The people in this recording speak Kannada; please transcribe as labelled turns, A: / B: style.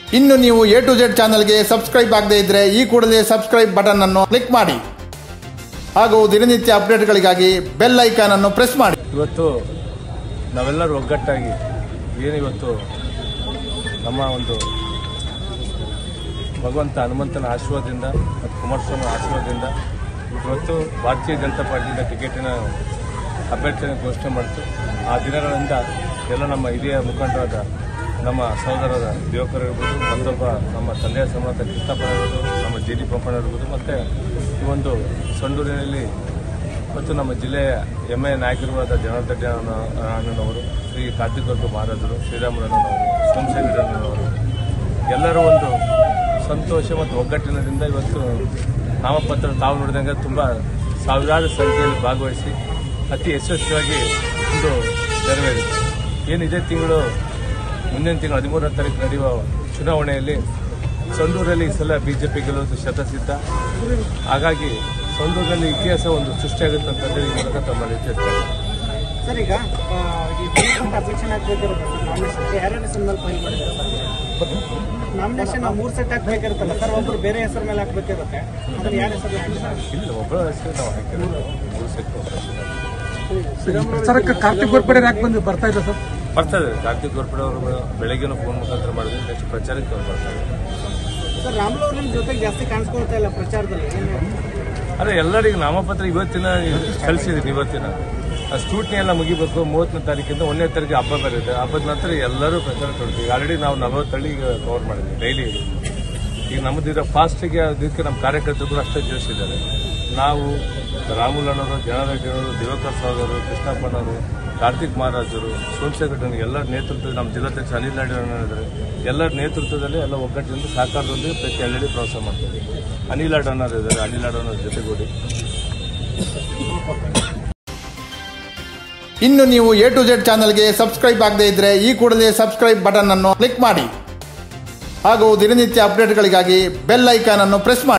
A: ಇನ್ನು ನೀವು ಎ ಟು ಜೆಡ್ ಚಾನಲ್ಗೆ ಸಬ್ಸ್ಕ್ರೈಬ್ ಆಗದೇ ಇದ್ರೆ ಈ ಕೂಡಲೇ ಸಬ್ಸ್ಕ್ರೈಬ್ ಬಟನ್ ಅನ್ನು ಕ್ಲಿಕ್ ಮಾಡಿ ಹಾಗೂ ದಿನನಿತ್ಯ ಅಪ್ಡೇಟ್ಗಳಿಗಾಗಿ ಬೆಲ್ ಐಕಾನ್ ಅನ್ನು ಪ್ರೆಸ್ ಮಾಡಿ
B: ಇವತ್ತು ನಾವೆಲ್ಲರೂ ಒಗ್ಗಟ್ಟಾಗಿ ಏನಿವತ್ತು ನಮ್ಮ ಒಂದು ಭಗವಂತ ಹನುಮಂತನ ಆಶೀರ್ವಾದದಿಂದ ಮತ್ತು ಕುಮಾರಸ್ವಾಮಿ ಆಶೀರ್ವಾದದಿಂದ ಇವತ್ತು ಭಾರತೀಯ ಜನತಾ ಪಾರ್ಟಿಯಿಂದ ಟಿಕೆಟಿನ ಅಭ್ಯರ್ಥಿಯನ್ನು ಘೋಷಣೆ ಮಾಡಿತು ಆ ದಿನಗಳಿಂದ ಎಲ್ಲ ನಮ್ಮ ಹಿರಿಯ ಮುಖಂಡರಾದ ನಮ್ಮ ಸಹೋದರರ ದಿವಾಕರ್ ಇರ್ಬೋದು ಮತ್ತೊಬ್ಬ ನಮ್ಮ ತಂದೆಯ ಸಮಾನ ಕೃಷ್ಣಪ್ಪ ಇರ್ಬೋದು ನಮ್ಮ ಜೆ ಡಿ ಪಂಪಣ್ಣ ಇರ್ಬೋದು ಮತ್ತು ಈ ಒಂದು ಸಂಡೂರಿನಲ್ಲಿ ಮತ್ತು ನಮ್ಮ ಜಿಲ್ಲೆಯ ಹೆಮ್ಮೆಯ ನಾಯಕರುಗಳಾದ ಜನಾರ್ದನ್ ಅಣ್ಣನವರು ಶ್ರೀ ಕಾರ್ತಿಕ್ ವರ್ಗ ಮಹಾರಾಜರು ಶ್ರೀರಾಮರಣ್ಣನವರು ಸೋಮಶೇಖರಣ್ಣನವರು ಎಲ್ಲರೂ ಒಂದು ಸಂತೋಷ ಮತ್ತು ಒಗ್ಗಟ್ಟಿನದಿಂದ ಇವತ್ತು ನಾಮಪತ್ರ ತಾವು ನೋಡಿದಂಗೆ ತುಂಬ ಸಾವಿರಾರು ಸಂಖ್ಯೆಯಲ್ಲಿ ಭಾಗವಹಿಸಿ ಅತಿ ಯಶಸ್ವಿಯಾಗಿ ಒಂದು ನೆರವೇರಿದೆ ಏನು ಇದೇ ತಿಂಗಳು ಮುಂದಿನ ತಿಂಗಳು ಹದಿಮೂರನೇ ತಾರೀಕು ನಡೆಯುವ ಚುನಾವಣೆಯಲ್ಲಿ ಸಂಡೂರಲ್ಲಿ ಈ ಸಲ ಬಿಜೆಪಿ ಗೆಲ್ಲುವುದು ಶತಸಿದ್ಧ ಹಾಗಾಗಿ ಸಂಡೂರಿನಲ್ಲಿ ಇತಿಹಾಸ ಒಂದು ಸೃಷ್ಟಿಯಾಗುತ್ತೆ ಅಂತಂದ್ರೆ ಈ ಮೂಲಕ ತಮ್ಮಲ್ಲಿ ತಿಳಿಸ್ತಾರೆ
C: ಸರ್ ಈಗ ಆ, ಈ ಬಿಜೆಪಿ ಅಬ್ಜೆಕ್ಷನ್ ಹಾಕ್ಬೇಕಿರುತ್ತೆ ಸರ್ ನಾಮಿನೇಷನ್ ಯಾರ್ಯಾರ ಹೆಸರು ಮೇಲೆ ಫೈಲ್ ಮಾಡಿದ್ದಾರೆ ಸರ್ ನಾಮಿನೇಷನ್ ಮೂರು ಸೆಟ್ ಹಾಕ್ಬೇಕಿರುತ್ತಲ್ಲ ಸರ್ ಒಬ್ರು ಬೇರೆ ಹೆಸರು ಮೇಲೆ ಹಾಕ್ಬೇಕಿರುತ್ತೆ ಅದನ್ನ ಯಾರ ಹೆಸರು ಹಾಕಿದ್ದಾರೆ
B: ಇಲ್ಲ ಒಬ್ಬರ ಹೆಸರು ನಾವು ಹಾಕಿರೋದು ಮೂರು ಸೆಟ್ ಒಬ್ಬರ ಹೆಸರು.
D: ಸರ್ ಕಾರ್ತಿಕ್ ಗೋರ್ಪಡೆ ಯಾಕೆ ಬಂದು ಬರ್ತಾ ಇಲ್ಲ ಸರ್
B: ಬರ್ತಾರೆ ಕಾರ್ತಿಕ್ ಗೋರ್ಪಡೆ ಅವರು ಬೆಳಗ್ಗೆನೂ ಫೋನ್ ಮುಖಾಂತರ ಮಾಡಿದ್ರೆ ನೆಕ್ಸ್ಟ್ ಪ್ರಚಾರಕ್ಕೆ ಅವ್ರು ಬರ್ತಾರೆ
C: ಸರ್ ರಾಮುಲು ಅವ್ರ ನಿಮ್ ಜೊತೆಗೆ ಜಾಸ್ತಿ ಕಾಣಿಸ್ಕೊಳ್ತಾ ಇಲ್ಲ ಪ್ರಚಾರದಲ್ಲಿ ಏನು
B: ಅದೇ ಎಲ್ಲರಿಗೂ ನಾಮಪತ್ರ ಇವತ್ತಿನ ಕಳಿಸಿದ್ದೀನಿ ಇವತ್ತಿನ ಆ ಸ್ಕ್ರೂಟ್ನಿ ಎಲ್ಲ ಮುಗಿಬೇಕು ಮೂವತ್ತನೇ ತಾರೀಕಿಂದ ಒಂದನೇ ತಾರೀಕು ಹಬ್ಬ ಬರುತ್ತೆ ಹಬ್ಬದ ನಂತರ ಎಲ್ಲರೂ ಪ್ರಚಾರ ತೊಡ್ತೀವಿ ಆಲ್ರೆಡಿ ನಾವು ನಲವತ್ತು ಹಳ್ಳಿ ಈಗ ಕವರ್ ಮಾಡಿದ್ವಿ ಡೈಲಿ ಈಗ ನಮ್ಮದಿರೋ ಫಾಸ್ಟಿಗೆ ಅದಕ್ಕೆ ನಮ್ಮ ಕಾರ್ಯಕರ್ತರು ಕೂಡ ಅಷ್ಟೇ ಜೋಶಿದ್ದಾರೆ ನಾವು ರಾಮುಲಣ್ಣವರು ಜನಾರ್ದನವರು ದಿವಾಕರ್ ಸಹೋದರರು ಕೃಷ್ಣಪ್ಪನವರು ಕಾರ್ತಿಕ್ ಮಹಾರಾಜರು ಸೋಮಶೇಖರ್ ಎಲ್ಲರ ನೇತೃತ್ವದಲ್ಲಿ ನಮ್ಮ ಜಿಲ್ಲಾಧ್ಯಕ್ಷ ಅನಿಲ್ ನಾಯ್ಡು ಇದ್ದಾರೆ ಎಲ್ಲರ ನೇತೃತ್ವದಲ್ಲಿ ಎಲ್ಲ ಒಗ್ಗಟ್ಟಿನಿಂದ ಸಹಕಾರದೊಂದಿಗೆ ಪ್ರತಿ ಹಳ್ಳಿ ಪ್ರವಾಸ ಮಾಡ್ತೀವಿ ಅನಿಲ್ ಅಣ್ಣರು ಇದ್ದಾರೆ ಅನಿಲ್ ಅಣ್ಣವ್ರ ಜೊತೆಗೂಡಿ
A: ಇನ್ನು ನೀವು ಎ ಟು ಜೆಡ್ ಚಾನಲ್ಗೆ ಸಬ್ಸ್ಕ್ರೈಬ್ ಆಗದೇ ಇದ್ರೆ ಈ ಕೂಡಲೇ ಸಬ್ಸ್ಕ್ರೈಬ್ ಬಟನ್ ಅನ್ನು ಕ್ಲಿಕ್ ಮಾಡಿ ಹಾಗೂ ದಿನನಿತ್ಯ ಅಪ್ಡೇಟ್ಗಳಿಗಾಗಿ ಬೆಲ್ ಐಕಾನ್ ಅನ್ನು ಪ್ರೆಸ್ ಮಾಡಿ